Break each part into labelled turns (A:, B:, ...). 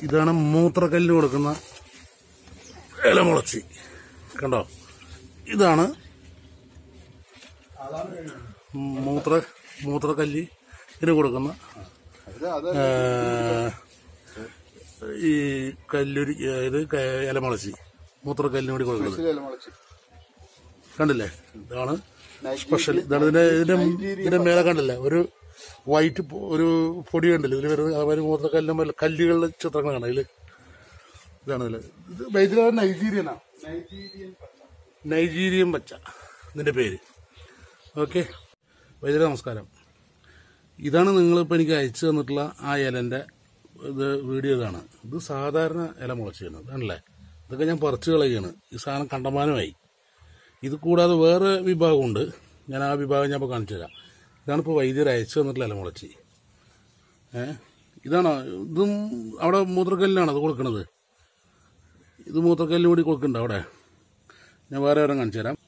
A: ഇതാണ് മൂത്രക്കല്ലിന് കൊടുക്കുന്ന ഇലമുളച്ചി കണ്ടോ ഇതാണ് മൂത്ര മൂത്രക്കല്ലി ഇതിന് കൊടുക്കുന്ന
B: അത് അത്
A: ആ, ഈ കല്ലുരി ഇത് ക- ഇലമുളച്ചി മൂത്രക്കല്ലിന് വേണ്ടി കൊടുക്കുന്നത്
B: സ്പെഷ്യൽ മുളച്ച്
A: കണ്ടില്ലേ ഇതാണ് സ്പെഷ്യൽ ഇതാണ് ഇതിന്റെ ഇതിന്റെ ഇതിന്റെ മേലെ കണ്ടില്ലേ ഒരു വൈറ്റ് പൊ- ഒരു പൊടി കണ്ടില്ലേ ഇതിൽ വരുന്നത് അതുമാതിരി മൂത്രക്കല്ലും വല്ല കല്ലുകളുടെ ചിത്രങ്ങൾ കാണാം ഇതില് ഇതാണ് ഇതില് ഇത് ബേസിലാണ് നൈജീരിയനാ
B: നൈജീരിയൻ പച്ച
A: നൈജീരിയൻ പച്ച ഇതിന്റെ പേര് ഓക്കെ വൈദ്യുതി നമസ്കാരം ഇതാണ് നിങ്ങളിപ്പോൾ എനിക്ക് അയച്ചു തന്നിട്ടുള്ള ആ ഇലന്റെ ഇത് വീഡിയോ ഇതാണ് ഇത് സാധാരണ ഇല മുളച്ച് ചെയ്യുന്നത് ആണല്ലേ ഇതൊക്കെ ഞാൻ പറിച്ചു കളയുകയാണ് ഈ സാധനം കണ്ടമാനമായി ഇത് കൂടാതെ വേറെ വിഭാഗമുണ്ട് ഞാൻ ആ വിഭാഗം ഞാൻ ഇപ്പോൾ കാണിച്ചു തരാം ഇതാണ് ഇപ്പോൾ വൈദ്യർ അയച്ചു തന്നിട്ടുള്ള ഇല മുളച്ചി ഏ ഇതാണോ ഇതും അവിടെ മൂത്രക്കല്ലിനാണ് അത് കൊടുക്കുന്നത് ഇത് മൂത്രക്കല്ലിന് കൂടി കൊടുക്കുന്നുണ്ടോ അവിടെ ഞാൻ വേറെ ഒരെണ്ണം കാണിച്ചു തരാം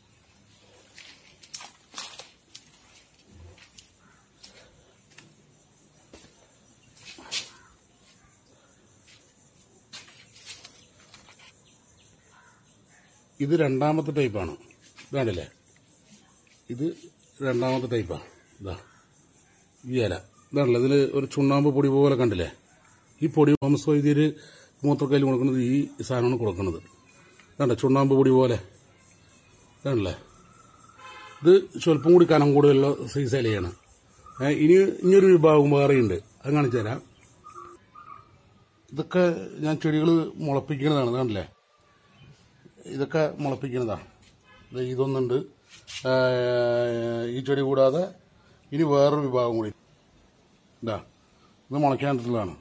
A: ഇത് രണ്ടാമത്തെ ടൈപ്പാണ് ഇതാണല്ലേ ഇത് രണ്ടാമത്തെ ടൈപ്പാണ് ഇതാ ഈ ഇല ഇതാണല്ലോ ഇതിൽ ഒരു ചുണ്ണാമ്പ് പൊടി പോലെ കണ്ടില്ലേ ഈ പൊടി തോമസ് വൈദ്യര് മൂത്രക്കല്ല് കൊടുക്കുന്നത് ഈ സാധനമാണ് കൊടുക്കുന്നത് ഇതാണ്ട ചുണ്ണാമ്പ് പൊടി പോലെ ഇതാണല്ലേ ഇത് സ്വല്പം കൂടി കനം കൂടുതലുള്ള സൈസ് ഇലയാണ് ഏ, ഇനി ഇനിയൊരു വിഭാഗം വേറെയുണ്ട് അത് കാണിച്ചു തരാം ഇതൊക്കെ ഞാൻ ചെടികൾ മുളപ്പിക്കുന്നതാണ് കണ്ടില്ലേ ഇതൊക്കെ മുളപ്പിക്കുന്നതാണ് ദേ ഇതൊന്നുണ്ട് ആ, ഈ ചെടി കൂടാതെ ഇനി വേറൊരു വിഭാഗം കൂടി ഇതാ ഇത് മുളയ്ക്കാനുള്ളതാണ്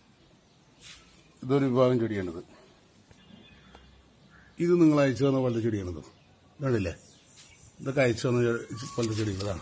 A: ഇതൊരു വിഭാഗം ചെടിയാണിത് ഇത് നിങ്ങൾ അയച്ചു തന്ന പോലത്തെ ചെടിയാണിത് ഇതാണില്ലേ ഇതൊക്കെ അയച്ചു തന്ന ചെ- പോലത്തെ ചെടികളാണ്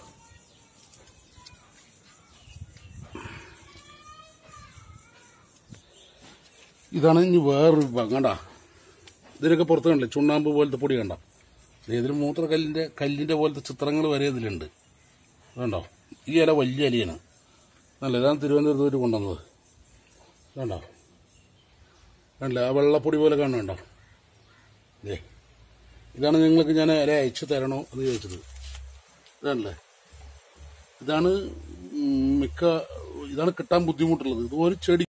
A: ഇതാണ് ഇനി വേറൊരു വിഭാഗം കണ്ട ഇതിനൊക്കെ പുറത്ത് കണ്ടില്ലേ ചുണ്ണാമ്പ് പോലത്തെ പൊടി കണ്ട ഇതിൽ മൂത്രക്കല്ലിന്റെ കല്ലിന്റെ പോലത്തെ ചിത്രങ്ങൾ വരെ ഇതിലുണ്ട് കണ്ടോ ഈ ഇല വലിയ ഇലയാണ് നല്ല ഇതാണ് തിരുവനന്തപുരത്ത് കൊണ്ടുവന്നത് കണ്ടോ കണ്ടില്ല ആ വെള്ളപ്പൊടി പോലെ കാണുന്നുണ്ടോ ഇതേ ഇതാണ് നിങ്ങൾക്ക് ഞാൻ ഇല അയച്ചു തരണോ എന്ന് ചോദിച്ചത് ഇതാണല്ലേ ഇതാണ് ഉം, മിക്ക ഇതാണ് കിട്ടാൻ ബുദ്ധിമുട്ടുള്ളത് ഇത് ഒരു ചെടി